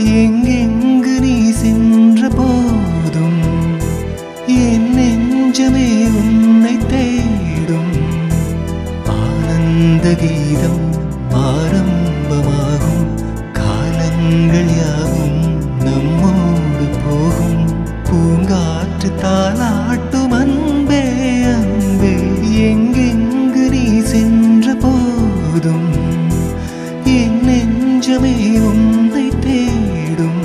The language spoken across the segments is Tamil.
எங்கெங்கு நீ சென்ற போதும் என் நெஞ்சமே உன்னை தேடும் ஆனந்த கீதம் ஆரம்பமாகும் காலங்கள் யாவும் நம்மோடு போகும் பூங்காற்று தாளாட்டும் அன்பே அன்பே எங்கெங்கு நீ சென்ற போதும் என் நெஞ்சமே உன்னை தேடும்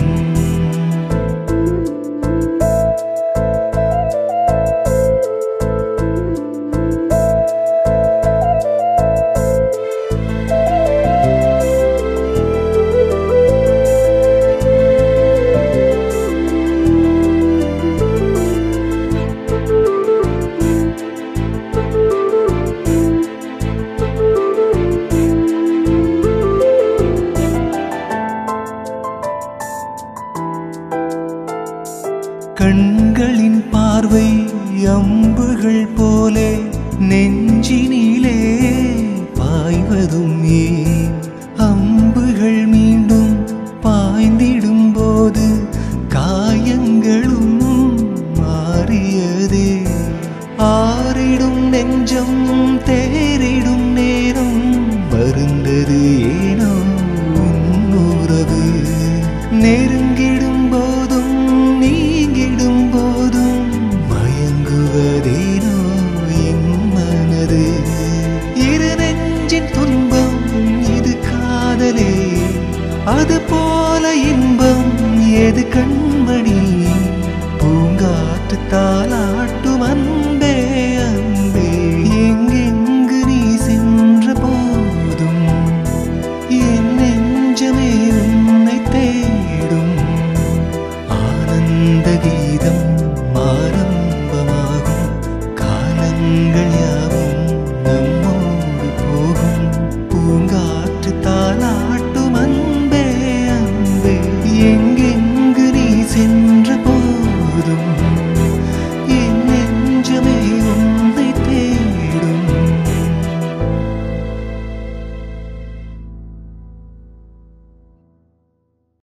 கண்களின் பார்வை அம்புகள் போலே நெஞ்சினிலே பாய்வதும் ஏன் அம்புகள் மீண்டும் பாய்ந்திடும் போது காயங்களும் மாறியதே ஆறிடும் நெஞ்சம் தேறிடும் நேரம் வருந்தது ஏனோ உன் உறவு நெருங்கிடும் போதும் நீங்கிடும் போதும் மயங்குவதேனோ என் மனது இரு நெஞ்சின் துன்பம் இது காதலே அது போல இன்பம் எது கண்மணி பூங்காற்று தாளாட்டும் அன்பே அன்பே எங்கெங்கு நீ சென்ற போதும் என் நெஞ்சமே உன்னை தேடும் ஆனந்த கீதம் ஆரம்பமாகும் காலங்கள் யாவும் நம்மோடு போகும் பூங்காற்று தாளாட்டும் அன்பே அன்பே எங்கெங்கு நீ சென்ற போதும்